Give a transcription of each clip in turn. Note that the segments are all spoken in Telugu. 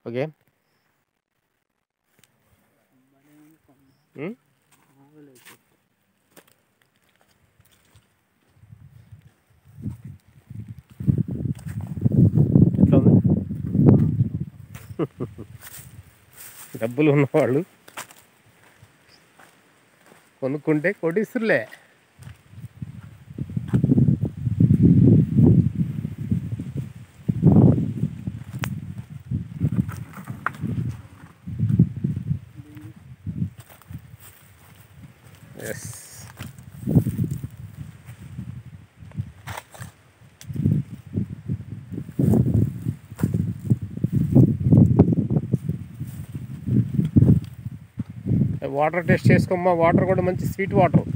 ఓకే ఉం? ఎట్లా ఉంది డబ్బులు ఉన్నవాళ్ళు కొనుక్కుంటే కొట్టిస్తులే ఎస్ వాటర్ టెస్ట్ చేసుకోమ్మా వాటర్ కూడా మంచి స్వీట్ వాటర్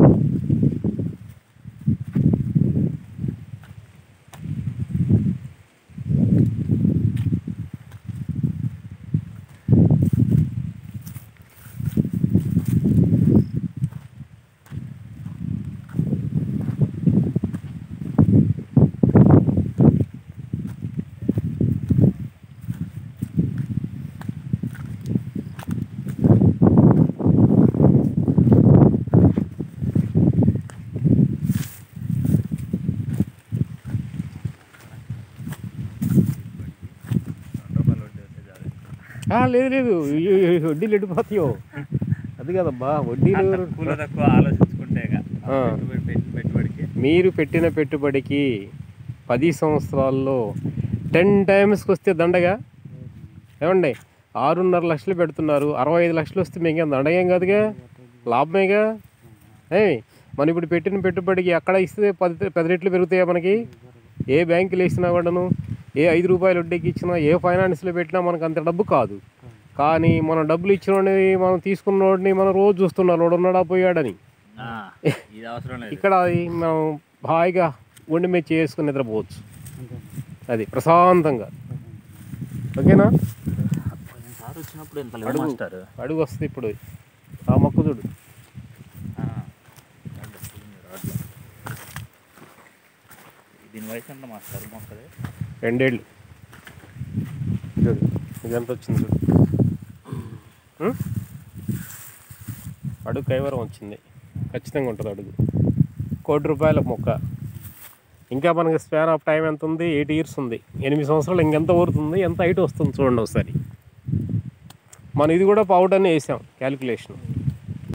ఆ, లేదు లేదు ఈ- ఈ వడ్డీలు ఎడిపోతాయో అది కదబ్బా వడ్డీలు తక్కువలో తక్కువ ఆలోచించుకుంటే ఇక. ఆ. పెట్టుబడి పెట్టి- పెట్టుబడికి మీరు పెట్టిన పెట్టుబడికి పది సంవత్సరాల్లో టెన్ టైమ్స్కి వస్తే దండగా ఏమండి ఆరున్నర లక్షలు పెడుతున్నారు అరవై ఐదు లక్షలు వస్తే మీకేం దండగేం కాదుగా లాభమేగా ఏ మనం ఇప్పుడు పెట్టిన పెట్టుబడికి అక్కడ ఇస్తే పది పది రెట్లు పెరుగుతాయా మనకి ఏ బ్యాంకులో ఇచ్చినా కూడాను ఏ ఐదు రూపాయలు వడ్డీకి ఇచ్చినా ఏ ఫైనాన్స్లో పెట్టినా మనకు అంత డబ్బు కాదు కానీ మనం డబ్బులు ఇచ్చినోడిని మనం తీసుకున్నోడిని మనం రోజు చూస్తున్నాం వాడు ఉన్నాడా పోయాడని ఆ, ఇది అవసరం లేదు ఇక్కడ అది మనం హాయిగా ఒండి మీద చేసుకుని నిద్రపోవచ్చు అది ప్రశాంతంగా ఓకేనా సార్ వచ్చినప్పుడు ఎంత అడుగు. మాస్టర్ అడుగు వస్తుంది ఇప్పుడు ఆ మొక్క చూడు ఆ, రాడ్లు, రాడ్లు. దీని వయసు ఎంత మాస్టర్ మొక్కది రెండేళ్ళు చూడు ఇది ఎంత వచ్చింది చూడు ఉం? అడుగు కైవరం వచ్చింది ఖచ్చితంగా ఉంటుంది అడుగు కోటి రూపాయల మొక్క ఇంకా మనకి స్పాన్ ఆఫ్ టైం ఎంత ఉంది ఎయిట్ ఇయర్స్ ఉంది ఎనిమిది సంవత్సరాలు ఇంకెంత ఊరుతుంది ఎంత హైట్ వస్తుంది చూడండి ఒకసారి మనం ఇది కూడా పౌడర్ అని వేసాం క్యాలిక్యులేషన్